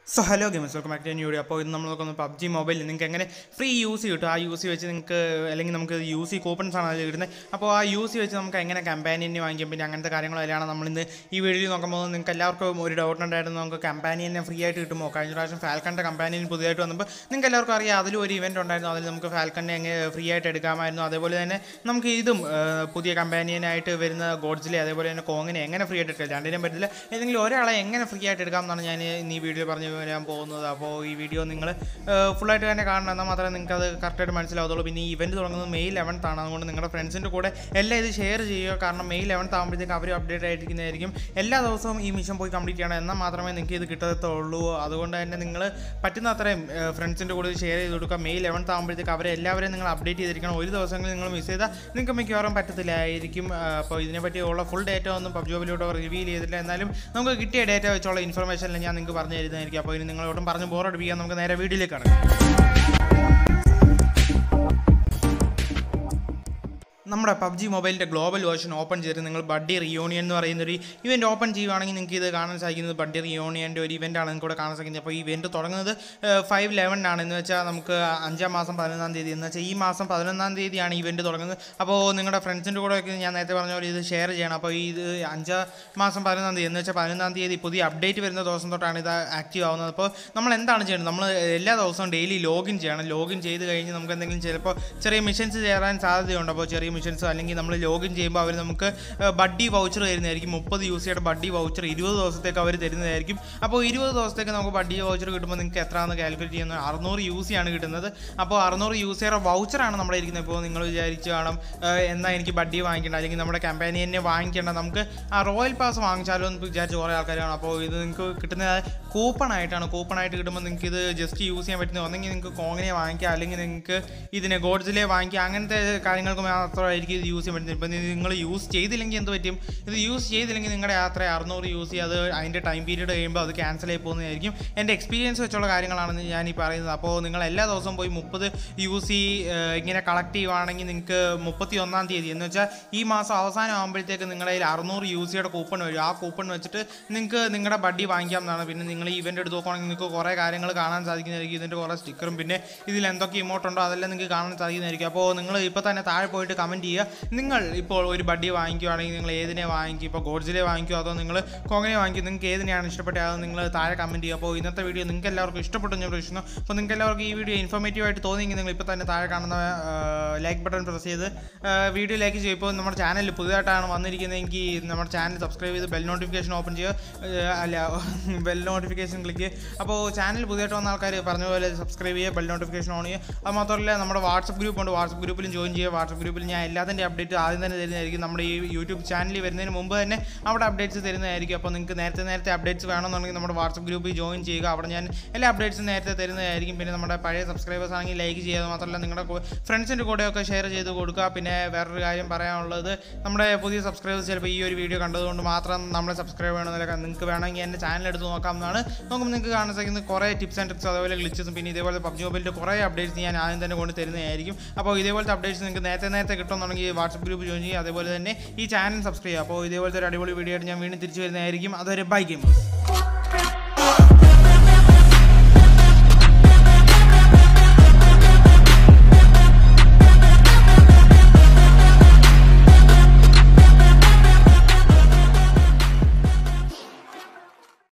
so hello games welcome back to video അപ്പോൾ ഇന്ന് നമ്മൾ നോക്കുന്നത് പബ്ജി മൊബൈലിൽ നിങ്ങൾക്ക് എങ്ങനെ ഫ്രീ യൂസ് കിട്ടും ആ യൂസ് വെച്ച് നിങ്ങൾക്ക് അല്ലെങ്കിൽ നമുക്ക് യൂസ് സി കൂപ്പൺസ് ആണ് അതിൽ കിട്ടുന്നത് അപ്പോൾ ആ യൂസ് വെച്ച് നമുക്ക് എങ്ങനെ കമ്പാനിയനെ വാങ്ങിക്കാം പിന്നെ അങ്ങനത്തെ കാര്യങ്ങളെല്ലാം നമ്മൾ ഇന്ന് ഈ വീഡിയോയിൽ നോക്കുമ്പോൾ നിങ്ങൾക്ക് എല്ലാവർക്കും ഒരു ഡൗട്ട് ഉണ്ടായിരുന്നു നമുക്ക് കമ്പാനിയനെ ഫ്രീ ആയിട്ട് കിട്ടുമോ കഴിഞ്ഞ പ്രാവശ്യം ഫാൽക്കണിൻ്റെ കമ്പാനിയൻ പുതിയതായിട്ട് വന്നപ്പോൾ നിങ്ങൾക്ക് എല്ലാവർക്കും അറിയാം അതിലും ഒരു ഇവൻറ്റ് ഉണ്ടായിരുന്നു അതിൽ നമുക്ക് ഫാൽക്കണിനെ എങ്ങനെ ഫ്രീ ആയിട്ട് എടുക്കാമായിരുന്നു അതേപോലെ തന്നെ നമുക്ക് ഇതും ആ, പുതിയ കമ്പാനിയനായിട്ട് വരുന്ന ഗോഡ്സിലെ അതേപോലെ തന്നെ കോങ്ങിനെ എങ്ങനെ ഫ്രീ ആയിട്ട് എടുക്കാം രണ്ടിനും പറ്റില്ല ഏതെങ്കിലും ഒരാളെ എങ്ങനെ ഫ്രീ ആയിട്ട് എടുക്കാം എന്നാണ് ഞാൻ ഇന്ന് ഈ വീഡിയോ പറഞ്ഞു വരാൻ പോകുന്നത് അപ്പോൾ ഈ വീഡിയോ നിങ്ങൾ ഫുള്ളായിട്ട് തന്നെ കാണണം എന്നാൽ മാത്രമേ നിങ്ങൾക്ക് അത് കറക്റ്റായിട്ട് മനസ്സിലാവത്തുള്ളൂ പിന്നെ ഈ ഇവൻറ്റ് തുടങ്ങുന്നത് മെയ് ലെവൻത്ത് ആണ് അതുകൊണ്ട് നിങ്ങളുടെ ഫ്രണ്ട്സിൻ്റെ കൂടെ എല്ലാം ഇത് ഷെയർ ചെയ്യുക കാരണം മെയ് ലെവൻത്ത് ആകുമ്പോഴത്തേക്ക് അവർ അപ്ഡേറ്റ് ആയിരിക്കുന്നതായിരിക്കും എല്ലാ ദിവസവും ഈ മിഷൻ പോയി കംപ്ലീറ്റ് ചെയ്യണം എന്നാൽ മാത്രമേ നിങ്ങൾക്ക് ഇത് കിട്ടത്തുള്ളൂ അതുകൊണ്ട് തന്നെ നിങ്ങൾ പറ്റുന്ന അത്രയും ഫ്രണ്ട്സിൻ്റെ കൂടെ ഷെയർ ചെയ്ത് കൊടുക്കുക മെയ് ലെവൻത്ത് ആകുമ്പോഴത്തേക്ക് അവരെ എല്ലാവരെയും നിങ്ങൾ അപ്ഡേറ്റ് ചെയ്തിരിക്കണം ഒരു ദിവസങ്ങളിൽ നിങ്ങൾ മിസ് ചെയ്താൽ നിങ്ങൾക്ക് മിക്കവാറും പറ്റത്തില്ലായിരിക്കും ആ, അപ്പോൾ ഇതിനെപ്പറ്റിയുള്ള ഫുൾ ഡേറ്റ ഒന്നും പബ്ജി മൊബൈലിലൂടെ റിവീൽ ചെയ്തില്ല എന്നാലും നമുക്ക് കിട്ടിയ ഡേറ്റ വെച്ചുള്ള ഇൻഫർമേഷൻ ഞാൻ നിങ്ങൾക്ക് പറഞ്ഞു തരുന്നതായിരിക്കും അപ്പോൾ ഇനി നിങ്ങളോടും പറഞ്ഞ് ബോറടിപ്പിക്കാൻ നമുക്ക് നേരെ വീഡിയോയിലേക്ക് കടക്കാം നമ്മുടെ പബ്ജി മൊബൈലിൻ്റെ ഗ്ലോബൽ വേർഷൻ ഓപ്പൺ ചെയ്തിട്ട് നിങ്ങൾ ബഡ്ഡി റിയൂണിയൻ എന്ന് പറയുന്ന ഒരു ഇവൻറ്റ് ഓപ്പൺ ചെയ്യുവാണെങ്കിൽ നിങ്ങൾക്ക് ഇത് കാണാൻ സാധിക്കുന്നത് ബഡ്ഡി റിയൂണിയൻ്റെ ഒരു ഇവൻ്റാണ് നിങ്ങൾക്ക് ഇവിടെ കാണാൻ സാധിക്കുന്നത് അപ്പോൾ ഈ ഇവൻറ്റ് തുടങ്ങുന്നത് ഫൈവ് ലെവനാണ് എന്ന് വെച്ചാൽ നമുക്ക് അഞ്ചാം മാസം പതിനൊന്നാം തീയതി എന്ന് വെച്ചാൽ ഈ മാസം പതിനൊന്നാം തീയതിയാണ് ഇവൻറ്റ് തുടങ്ങുന്നത് അപ്പോൾ നിങ്ങളുടെ ഫ്രണ്ട്സിൻ്റെ കൂടെ ഒക്കെ ഞാൻ നേരത്തെ പറഞ്ഞ പോലെ ഇത് ഷെയർ ചെയ്യണം അപ്പോൾ ഇത് അഞ്ചാം മാസം പതിനൊന്നാം തീയതി എന്ന് വെച്ചാൽ പതിനൊന്നാം തീയതി പുതിയ അപ്ഡേറ്റ് വരുന്ന ദിവസം തൊട്ടാണ് ഇത് ആക്റ്റീവ് ആവുന്നത് അപ്പോൾ നമ്മൾ എന്താണ് ചെയ്യുന്നത് നമ്മൾ എല്ലാ ദിവസവും ഡെയിലി ലോഗിൻ ചെയ്യണം ലോഗിൻ ചെയ്ത് കഴിഞ്ഞ് നമുക്ക് എന്തെങ്കിലും ചിലപ്പോൾ ചെറിയ മിഷൻസ് ചേരാൻ സാധ്യതയുണ്ട് അപ്പോൾ ചെറിയ മിഷൻസോ അല്ലെങ്കിൽ നമ്മൾ ലോഗിൻ ചെയ്യുമ്പോൾ അവർ നമുക്ക് ബഡ്ഡി വൗച്ചർ തരുന്നതായിരിക്കും മുപ്പത് യു സിയുടെ ബഡ്ഡി വൗച്ചർ ഇരുപത് ദിവസത്തേക്ക് അവർ തരുന്നതായിരിക്കും അപ്പോൾ ഇരുപത് ദിവസത്തേക്ക് നമുക്ക് ബഡ്ഡി വൗച്ചർ കിട്ടുമ്പോൾ നിങ്ങൾക്ക് എത്രയാണെന്ന് കാൽക്കുലേറ്റ് ചെയ്യുന്നത് അറുന്നൂറ് യു സി ആണ് കിട്ടുന്നത് അപ്പോൾ അറുന്നൂറ് യു സിയുടെ വൗച്ചറാണ് നമ്മുടെ ഇരിക്കുന്നത് ഇപ്പോൾ നിങ്ങൾ വിചാരിച്ച് കാണും ഏഹ്, എന്നാ എനിക്ക് ബഡ്ഡി വാങ്ങിക്കേണ്ട അല്ലെങ്കിൽ നമ്മുടെ കമ്പാനിയനെ വാങ്ങിക്കേണ്ട നമുക്ക് ആ റോയൽ പാസ് വാങ്ങിച്ചാലോ എന്ന് വിചാരിച്ച് കുറേ ആൾക്കാർ കാണും അപ്പോൾ ഇത് നിങ്ങൾക്ക് കിട്ടുന്ന കൂപ്പൺ ആയിട്ടാണ് കൂപ്പൺ ആയിട്ട് കിട്ടുമ്പോൾ നിങ്ങൾക്ക് ഇത് ജസ്റ്റ് യൂസ് ചെയ്യാൻ പറ്റുന്ന ഒന്നെങ്കിൽ നിങ്ങൾക്ക് കോങ്ങിനെ വാങ്ങിക്കാം അല്ലെങ്കിൽ നിങ്ങൾക്ക് ഇതിനെ ഗോഡ്സിലെ വാങ്ങിക്കാം അങ്ങനത്തെ കാര്യങ്ങൾക്ക് മാത്രമായിരിക്കും ഇത് യൂസ് ചെയ്യാൻ പറ്റുന്നത് ഇപ്പം നിങ്ങൾ യൂസ് ചെയ്തില്ലെങ്കിൽ എന്ത് പറ്റും ഇത് യൂസ് ചെയ്തില്ലെങ്കിൽ നിങ്ങളുടെ യാത്ര അറുന്നൂറ് യൂസ് ചെയ്യുക അത് അതിൻ്റെ ടൈം പീരീഡ് കഴിയുമ്പോൾ അത് ക്യാൻസൽ ആയി പോകുന്നതായിരിക്കും എൻ്റെ എക്സ്പീരിയൻസ് വെച്ചുള്ള കാര്യങ്ങളാണെന്ന് ഞാൻ ഈ പറയുന്നത് അപ്പോൾ നിങ്ങൾ എല്ലാ ദിവസവും പോയി മുപ്പത് യു സി ഇങ്ങനെ കളക്ട് ചെയ്യുവാണെങ്കിൽ നിങ്ങൾക്ക് മുപ്പത്തി ഒന്നാം തീയതി എന്ന് വെച്ചാൽ ഈ മാസം അവസാനം ആകുമ്പോഴത്തേക്ക് നിങ്ങളുടെ കയ്യിൽ അറുന്നൂറ് യു സിയുടെ കൂപ്പൺ വരും ആ കൂപ്പൺ വെച്ചിട്ട് നിങ്ങൾക്ക് നിങ്ങളുടെ ബഡ്ഡി വാങ്ങിക്കാം എന്നാണ് പിന്നെ നിങ്ങൾ ഈ ഇവൻ്റ് എടുത്ത് നോക്കുകയാണെങ്കിൽ നിങ്ങൾക്ക് കുറേ കാര്യങ്ങൾ കാണാൻ സാധിക്കുന്നതായിരിക്കും ഇതിൻ്റെ കുറേ സ്റ്റിക്കറും പിന്നെ ഇതിൽ എന്തൊക്കെ ഇമോട്ട് ഉണ്ടോ അതെല്ലാം നിങ്ങൾക്ക് കാണാൻ സാധിക്കുന്നതായിരിക്കും അപ്പോൾ നിങ്ങൾ ഇപ്പോൾ തന്നെ താഴെ പോയിട്ട് കമൻറ്റ് ചെയ്യുക നിങ്ങൾ ഇപ്പോൾ ഒരു ബഡ്ഡി വാങ്ങിക്കുകയാണെങ്കിൽ നിങ്ങൾ ഏതിനെ വാങ്ങിക്കും ഇപ്പോൾ ഗോഡ്സിലെ വാങ്ങിക്കുമോ അതോ നിങ്ങൾ കോങ്ങനെ വാങ്ങിക്കും നിങ്ങൾക്ക് ഏതിനെയാണ് ഇഷ്ടപ്പെട്ടത് അത് നിങ്ങൾ താഴെ കമൻറ്റ് ചെയ്യുക അപ്പോൾ ഇന്നത്തെ വീഡിയോ നിങ്ങൾക്ക് എല്ലാവർക്കും ഇഷ്ടപ്പെട്ടു ഞാൻ പ്രതീക്ഷിക്കുന്നു അപ്പോൾ നിങ്ങൾക്ക് എല്ലാവർക്കും ഈ വീഡിയോ ഇൻഫോർമേറ്റീവ് ആയിട്ട് തോന്നിയെങ്കിൽ നിങ്ങൾ ഇപ്പോൾ തന്നെ താഴെ കാണുന്ന ലൈക്ക് ബട്ടൺ പ്രസ് ചെയ്ത് വീഡിയോ ലൈക്ക് ചെയ്യും ഇപ്പോൾ നമ്മുടെ ചാനൽ പുതുതായിട്ടാണ് വന്നിരിക്കുന്നതെങ്കിൽ നമ്മുടെ ചാനൽ സബ്സ്ക്രൈബ് ചെയ്ത് ബെൽ നോട്ടിഫിക്കേഷൻ ഓപ്പൺ ചെയ്യുക ഏഹ് അല്ല ബെൽ നോട്ടിഫിക്കേഷൻ ക്ലിക്ക് അപ്പോൾ ചാനൽ പുതിയതായിട്ട് വന്ന ആൾക്കാർ പറഞ്ഞ പോലെ സബ്സ്ക്രൈബ് ചെയ്യുക ബെൽ നോട്ടിഫിക്കേഷൻ ഓൺ ചെയ്യുക അത് മാത്രമല്ല നമ്മുടെ വാട്സപ്പ് ഗ്രൂപ്പ് ഉണ്ട് വാട്സപ്പ് ഗ്രൂപ്പിലും ജോയിൻ ചെയ്യുക വാട്സപ്പ് ഗ്രൂപ്പിൽ ഞാൻ എല്ലാത്തിൻ്റെ അപ്ഡേറ്റ് ആദ്യം തന്നെ തരുന്നതായിരിക്കും നമ്മുടെ ഈ യൂട്യൂബ് ചാനലിൽ വരുന്നതിന് മുമ്പ് തന്നെ അവിടെ അപ്ഡേറ്റ്സ് തരുന്നതായിരിക്കും അപ്പോൾ നിങ്ങൾക്ക് നേരത്തെ നേരത്തെ അപ്ഡേറ്റ്സ് വേണമെന്നുണ്ടെങ്കിൽ നമ്മുടെ വാട്സപ്പ് ഗ്രൂപ്പിൽ ജോയിൻ ചെയ്യുക അവിടെ ഞാൻ എല്ലാ അപ്ഡേറ്റ്സും നേരത്തെ തരുന്നതായിരിക്കും പിന്നെ നമ്മുടെ പഴയ സബ്സ്ക്രൈബേഴ്സ് ആണെങ്കിൽ ലൈക്ക് ചെയ്യുക അത് മാത്രമല്ല നിങ്ങളുടെ ഫ്രണ്ട്സിൻ്റെ കൂടെയൊക്കെ ഷെയർ ചെയ്ത് കൊടുക്കുക പിന്നെ വേറൊരു കാര്യം പറയാനുള്ളത് നമ്മുടെ പുതിയ സബ്സ്ക്രൈബേഴ്സ് ചിലപ്പോൾ ഈ ഒരു വീഡിയോ കണ്ടതുകൊണ്ട് മാത്രം നമ്മളെ സബ്സ്ക്രൈബ് ചെയ്യണമെന്നില്ല നിങ്ങൾക്ക് വേണമെങ്കിൽ എൻ്റെ ചാനൽ എടുത്ത് നോക്കാവുന്നതാണ് നോക്കുമ്പോൾ നിങ്ങൾക്ക് കാണാൻ സാധിക്കുന്ന കുറേ ടിപ്സ് ആൻഡ് ട്രിക്സ് അതേപോലെ ഗ്ലിച്ചസും പിന്നെ ഇതേപോലെ പബ്ജി മൊബൈലിൻ്റെ കുറേ അപ്ഡേറ്റ്സ് ഞാൻ ആദ്യം തന്നെ കൊണ്ട് തരുന്നതായിരിക്കും അപ്പോൾ ഇതേപോലത്തെ അപ്ഡേറ്റ്സ് നിങ്ങൾക്ക് നേരത്തെ നേരത്തെ കിട്ടുമെന്നുണ്ടെങ്കിൽ വാട്സപ്പ് ഗ്രൂപ്പ് ജോയിൻ ചെയ്യുക അതേപോലെ തന്നെ ഈ ചാനൽ സബ്സ്ക്രൈബ് ചെയ്യുക അപ്പോൾ ഇതേപോലത്തെ ഒരു അടിപൊളി വീഡിയോ ആയിട്ട് ഞാൻ വീണ്ടും തിരിച്ചു വരുന്നതായിരിക്കും അതൊരു ബൈ ഗെയിമേഴ്സ്